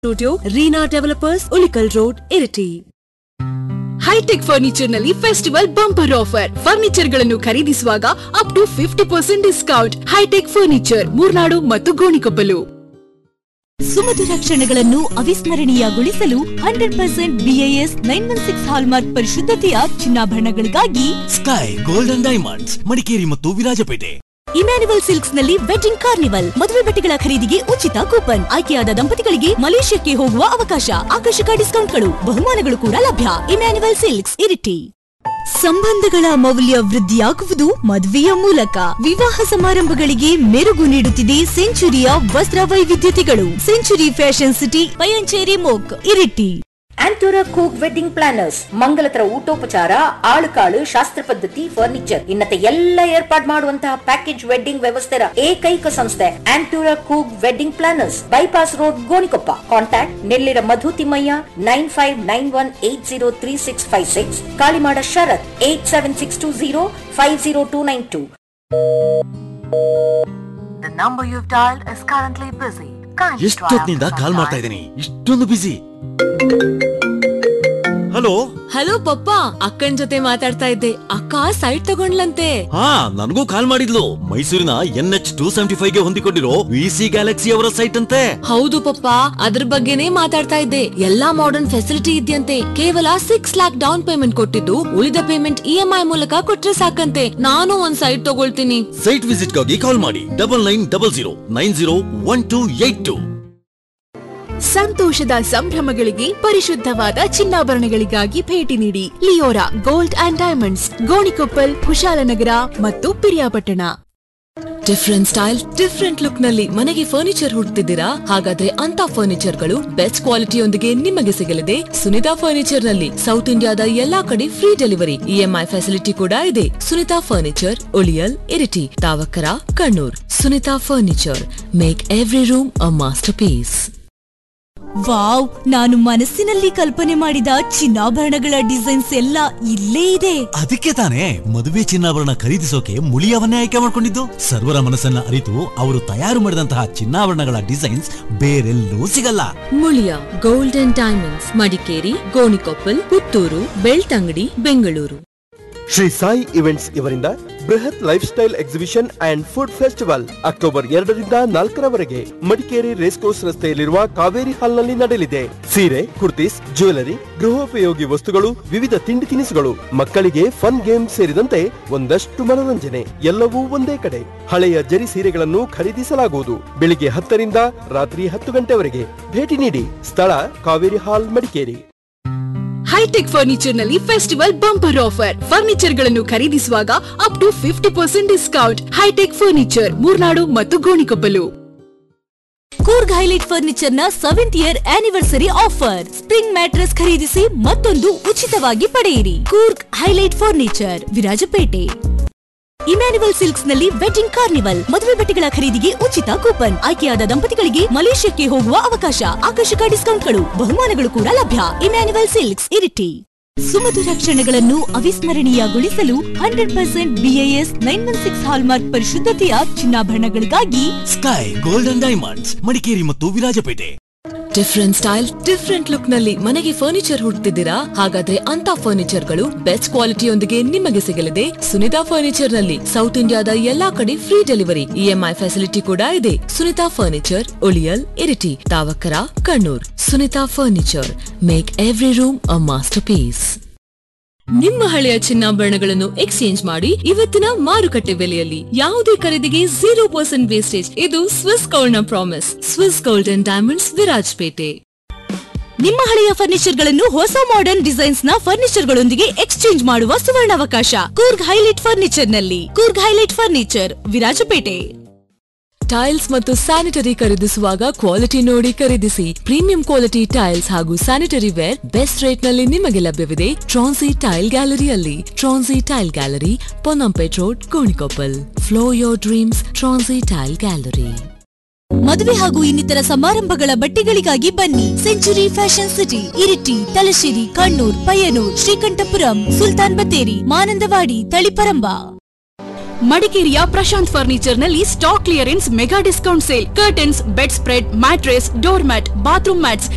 Studio Reena developers Ulikkal road Iritty hi tech furniture ನಲ್ಲಿ festival bumper offer furniture ಗಳನ್ನು ಖರೀದಿಸುವಾಗ up to fifty percent discount hi tech furniture Moornad ಮತ್ತು ಗೋಣಿಕೊಪ್ಪಲು ಸುಮಧುರ ಕ್ಷಣಗಳನ್ನು ಅವಿಸ್ಮರಣೀಯಗೊಳಿಸಲು hundred percent BIS nine one six hallmark ಪರಿಶುದ್ಧತೆಯ ಚಿನ್ನಾಭರಣಗಳಿಗಾಗಿ ಸ್ಕೈ ಗೋಲ್ಡನ್ ಡೈಮಂಡ್ಸ್ ಮಡಿಕೇರಿ ಮತ್ತು ವಿರಾಜಪೇಟೆ ಇಮ್ಯಾನ್ಯುವಲ್ ಸಿಲ್ಕ್ಸ್ ನಲ್ಲಿ ವೆಡ್ಡಿಂಗ್ ಕಾರ್ನಿವಲ್ ಮದುವೆ ಬಟ್ಟೆಗಳ ಖರೀದಿಗೆ ಉಚಿತ ಕೂಪನ್ ಆಯ್ಕೆಯಾದ ದಂಪತಿಗಳಿಗೆ ಮಲೇಷ್ಯಾಕ್ಕೆ ಹೋಗುವ ಅವಕಾಶ ಆಕರ್ಷಕ ಡಿಸ್ಕೌಂಟ್ಗಳು ಬಹುಮಾನಗಳು ಕೂಡ ಲಭ್ಯ ಇಮ್ಯಾನ್ಯುವಲ್ ಸಿಲ್ಕ್ಸ್ ಇರಿಟಿ ಸಂಬಂಧಗಳ ಮೌಲ್ಯ ವೃದ್ಧಿಯಾಗುವುದು ಮದುವೆಯ ಮೂಲಕ ವಿವಾಹ ಸಮಾರಂಭಗಳಿಗೆ ಮೆರುಗು ನೀಡುತ್ತಿದೆ ಸೆಂಚುರಿಯ ವಸ್ತ್ರ ವೈವಿಧ್ಯತೆಗಳು ಸೆಂಚುರಿ ಫ್ಯಾಷನ್ ಸಿಟಿ ಪಯಂಚೇರಿ ಮೋಕ್ ಇರಿಟಿ ಆಂಟೋರ ಕೂಕ್ ವೆಡ್ಡಿಂಗ್ ಪ್ಲಾನರ್ಸ್ ಮಂಗಲತರ ಊಟೋಪಚಾರ ಆಳುಕಾಳು ಶಾಸ್ತ್ರ ಪದ್ಧತಿ ಫರ್ನಿಚರ್ ಇನ್ನತೆ ಎಲ್ಲ ಏರ್ಪಾಡ್ ಮಾಡುವಂತಹ ಪ್ಯಾಕೇಜ್ ವೆಡ್ಡಿಂಗ್ ವ್ಯವಸ್ಥೆಯ ಏಕೈಕ ಸಂಸ್ಥೆ ಆಂಟೋರ ಕೂಕ್ wedding planners bypass road Gonikoppa contact Nellira Madhu Thimmaiah nine five nine one eight zero three six five six Kalimada Sharath eight seven six two zero five zero two nine two The number you've dialed is currently busy. Kindly try ಎಷ್ಟೊತ್ತಿನಿಂದ after call some ಮಾಡ್ತಾ time. ಇದ್ದೀನಿ ಇಷ್ಟೊಂದು ಬಿಸಿ hello hello ಪಪ್ಪ ಅಕ್ಕನ್ ಜೊತೆ ಮಾತಾಡ್ತಾ ಇದ್ದೆ ಅಕ್ಕ site ತಗೊಂಡ್ಲಂತೆ ಹಾ ನನಗೂ ಕಾಲ್ ಮಾಡಿದ್ಲು ಮೈಸೂರಿನ N H two seventy five ಗೆ ಹೊಂದಿಕೊಂಡಿರೋ ವಿ ಸಿ ಗ್ಯಾಲಕ್ಸಿ ಅವರ ಸೈಟ್ ಅಂತೆ ಹೌದು ಪಪ್ಪ ಅದ್ರ ಬಗ್ಗೆನೇ ಮಾತಾಡ್ತಾ ಇದ್ದೆ ಎಲ್ಲಾ ಮಾಡರ್ನ್ ಫೆಸಿಲಿಟಿ ಇದೆಯಂತೆ ಕೇವಲ ಸಿಕ್ಸ್ ಲ್ಯಾಕ್ ಡೌನ್ ಪೇಮೆಂಟ್ ಕೊಟ್ಟಿದ್ದು ಉಳಿದ ಪೇಮೆಂಟ್ ಇ ಎಂ ಐ ಮೂಲಕ ಕೊಟ್ರೆ ಸಾಕಂತೆ ನಾನು ಒಂದ್ ಸೈಟ್ ತಗೊಳ್ತೀನಿ ಸೈಟ್ ವಿಸಿಟ್ ಗಾಗಿ ಕಾಲ್ ಮಾಡಿ double nine double zero nine zero one two eight two ಸಂತೋಷದ ಸಂಭ್ರಮಗಳಿಗೆ ಪರಿಶುದ್ಧವಾದ ಚಿನ್ನಾಭರಣಗಳಿಗಾಗಿ ಭೇಟಿ ನೀಡಿ Leora gold and diamonds Gonikoppal Kushalnagar ಮತ್ತು Periyapatna different style different look ನಲ್ಲಿ ಮನೆಗೆ ಫರ್ನಿಚರ್ ಹುಡುಕ್ತಿದ್ದೀರಾ ಹಾಗಾದ್ರೆ ಅಂತ ಫರ್ನಿಚರ್ ಗಳು ಬೆಸ್ಟ್ ಕ್ವಾಲಿಟಿಯೊಂದಿಗೆ ನಿಮಗೆ ಸಿಗಲಿದೆ ಸುನಿತಾ ಫರ್ನಿಚರ್ ನಲ್ಲಿ ಸೌತ್ ಇಂಡಿಯಾದ ಎಲ್ಲಾ ಕಡೆ ಫ್ರೀ ಡೆಲಿವರಿ ಇಎಂಐ ಫೆಸಿಲಿಟಿ ಕೂಡ ಇದೆ Sunitha furniture Uliyil Iritty Thavakkara Kannur Sunitha furniture make every room a masterpiece wow ನಾನು ಮನಸ್ಸಿನಲ್ಲಿ ಕಲ್ಪನೆ ಮಾಡಿದ ಚಿನ್ನಾಭರಣಗಳ ಡಿಸೈನ್ಸ್ ಎಲ್ಲ ಇಲ್ಲೇ ಇದೆ ಅದಕ್ಕೆ ತಾನೇ ಮದುವೆ ಚಿನ್ನಾಭರಣ ಖರೀದಿಸೋಕೆ ಮುಳಿಯವನ್ನೇ ಆಯ್ಕೆ ಮಾಡ್ಕೊಂಡಿದ್ದು ಸರ್ವರ ಮನಸ್ಸನ್ನ ಅರಿತು ಅವರು ತಯಾರು ಮಾಡಿದಂತಹ ಚಿನ್ನಾಭರಣಗಳ ಡಿಸೈನ್ಸ್ ಬೇರೆಲ್ಲೂ ಸಿಗಲ್ಲ Muliya gold and diamonds Madikeri Gonikoppal Puttur Belthangady Bengaluru Shri Sai events ಇವರಿಂದ ಬೃಹತ್ lifestyle exhibition and food festival October ಎರಡರಿಂದ ನಾಲ್ಕರವರೆಗೆ ಮಡಿಕೇರಿ ರೇಸ್ಕೋರ್ಸ್ ರಸ್ತೆಯಲ್ಲಿರುವ ಕಾವೇರಿ ಹಾಲ್ನಲ್ಲಿ ನಡೆಯಲಿದೆ ಸೀರೆ ಕುರ್ತೀಸ್ ಜ್ಯುವೆಲರಿ ಗೃಹೋಪಯೋಗಿ ವಸ್ತುಗಳು ವಿವಿಧ ತಿಂಡಿ ತಿನಿಸುಗಳು ಮಕ್ಕಳಿಗೆ ಫನ್ ಗೇಮ್ ಸೇರಿದಂತೆ ಒಂದಷ್ಟು ಮನರಂಜನೆ ಎಲ್ಲವೂ ಒಂದೇ ಕಡೆ ಹಳೆಯ ಜರಿ ಸೀರೆಗಳನ್ನು ಖರೀದಿಸಲಾಗುವುದು ಬೆಳಿಗ್ಗೆ ಹತ್ತರಿಂದ ರಾತ್ರಿ ಹತ್ತು ಗಂಟೆವರೆಗೆ ಭೇಟಿ ನೀಡಿ ಸ್ಥಳ Kaveri hall Madikeri hi tech furniture ನಲ್ಲಿ ಫೆಸ್ಟಿವಲ್ ಬಂಪರ್ ಆಫರ್ ಫರ್ನಿಚರ್ ಗಳನ್ನು ಖರೀದಿಸುವಾಗ up to fifty percent discount hi tech furniture Moornad ಮತ್ತು ಗೋಣಿಕೊಪ್ಪಲು ಕೂರ್ಗ್ ಹೈಲೈಟ್ ಫರ್ನಿಚರ್ ನ seventh year anniversary offer spring mattress ಖರೀದಿಸಿ ಮತ್ತೊಂದು ಉಚಿತವಾಗಿ ಪಡೆಯಿರಿ Coorg highlight furniture Virajpet Emmanuel silks ನಲ್ಲಿ ವೆಡ್ಡಿಂಗ್ ಕಾರ್ನಿವಲ್ ಮದುವೆ ಬಟ್ಟೆಗಳ ಖರೀದಿಗೆ ಉಚಿತ ಕೂಪನ್ ಆಯ್ಕೆಯಾದ ದಂಪತಿಗಳಿಗೆ ಮಲೇಷ್ಯಾಕ್ಕೆ ಹೋಗುವ ಅವಕಾಶ ಆಕರ್ಷಕ ಡಿಸ್ಕೌಂಟ್ಗಳು ಬಹುಮಾನಗಳು ಕೂಡ ಲಭ್ಯ ಇಮ್ಯಾನ್ಯುವಲ್ ಸಿಲ್ಕ್ಸ್ ಇರಿಟಿ ಸುಮಧುರ ಕ್ಷಣಗಳನ್ನು ಅವಿಸ್ಮರಣೀಯಗೊಳಿಸಲು hundred percent BIS nine one six hallmark ಪರಿಶುದ್ಧತೆಯ ಚಿನ್ನಾಭರಣಗಳಿಗಾಗಿ ಸ್ಕೈ ಗೋಲ್ಡನ್ ಡೈಮಂಡ್ಸ್ ಮಡಿಕೇರಿ ಮತ್ತು Virajpet different style different look ನಲ್ಲಿ ಮನೆಗೆ ಫರ್ನಿಚರ್ ಹುಡುಕ್ತಿದ್ದೀರಾ ಹಾಗಾದ್ರೆ ಅಂತ ಫರ್ನಿಚರ್ ಗಳು ಬೆಸ್ಟ್ ಕ್ವಾಲಿಟಿಯೊಂದಿಗೆ ನಿಮಗೆ ಸಿಗಲಿದೆ ಸುನಿತಾ ಫರ್ನಿಚರ್ ನಲ್ಲಿ ಸೌತ್ ಇಂಡಿಯಾದ ಎಲ್ಲಾ ಕಡೆ ಫ್ರೀ ಡೆಲಿವರಿ ಇಎಂಐ ಫೆಸಿಲಿಟಿ ಕೂಡ ಇದೆ Sunitha furniture Uliyil Iritty Thavakkara Kannur Sunitha furniture make every room a masterpiece ನಿಮ್ಮ ಹಳೆಯ ಚಿನ್ನಾಭರಣಗಳನ್ನು ಎಕ್ಸ್ಚೇಂಜ್ ಮಾಡಿ ಇವತ್ತಿನ ಮಾರುಕಟ್ಟೆ ಬೆಲೆಯಲ್ಲಿ ಯಾವುದೇ ಖರೀದಿಗೆ ಜೀರೋ ಪರ್ಸೆಂಟ್ ವೇಸ್ಟೇಜ್ ಇದು ಸ್ವಿಸ್ ಗೋಲ್ಡ್ ನ promise Swiss gold and diamonds Virajpet ನಿಮ್ಮ ಹಳೆಯ ಫರ್ನಿಚರ್ ಗಳನ್ನು ಹೊಸ ಮಾಡರ್ನ್ ಡಿಸೈನ್ಸ್ ನ ಫರ್ನಿಚರ್ ಗಳೊಂದಿಗೆ ಎಕ್ಸ್ಚೇಂಜ್ ಮಾಡುವ ಸುವರ್ಣಾವಕಾಶ ಕೂರ್ಗ್ ಹೈಲೈಟ್ ಫರ್ನಿಚರ್ ನಲ್ಲಿ Coorg highlight furniture Virajpet tiles ಮತ್ತು ಸ್ಯಾನಿಟರಿ ಖರೀದಿಸುವಾಗ ಕ್ವಾಲಿಟಿ ನೋಡಿ ಖರೀದಿಸಿ ಪ್ರೀಮಿಯಂ ಕ್ವಾಲಿಟಿ ಟೈಲ್ಸ್ ಹಾಗೂ ಸ್ಯಾನಿಟರಿ ವೇರ್ ಬೆಸ್ಟ್ ರೇಟ್ ನಲ್ಲಿ ನಿಮಗೆ ಲಭ್ಯವಿದೆ ಟ್ರಾನ್ಸಿ ಟೈಲ್ ಗ್ಯಾಲರಿಯಲ್ಲಿ ಟ್ರಾನ್ಸಿ tile gallery Ponnampet road Gonikoppal floor your dreams ಟ್ರಾನ್ಸಿ ಟೈಲ್ ಗ್ಯಾಲರಿ ಮದುವೆ ಹಾಗೂ ಇನ್ನಿತರ ಸಮಾರಂಭಗಳ ಬಟ್ಟೆಗಳಿಗಾಗಿ ಬನ್ನಿ century fashion city Iritty Thalassery Kannur Payyanur Sreekandapuram Sultan Bathery Mananthavady Taliparamba ಮಡಿಕೇರಿಯ ಪ್ರಶಾಂತ್ ಫರ್ನಿಚರ್ ನಲ್ಲಿ stock clearance mega discount sale curtains bed spread mattress door mat bathroom mats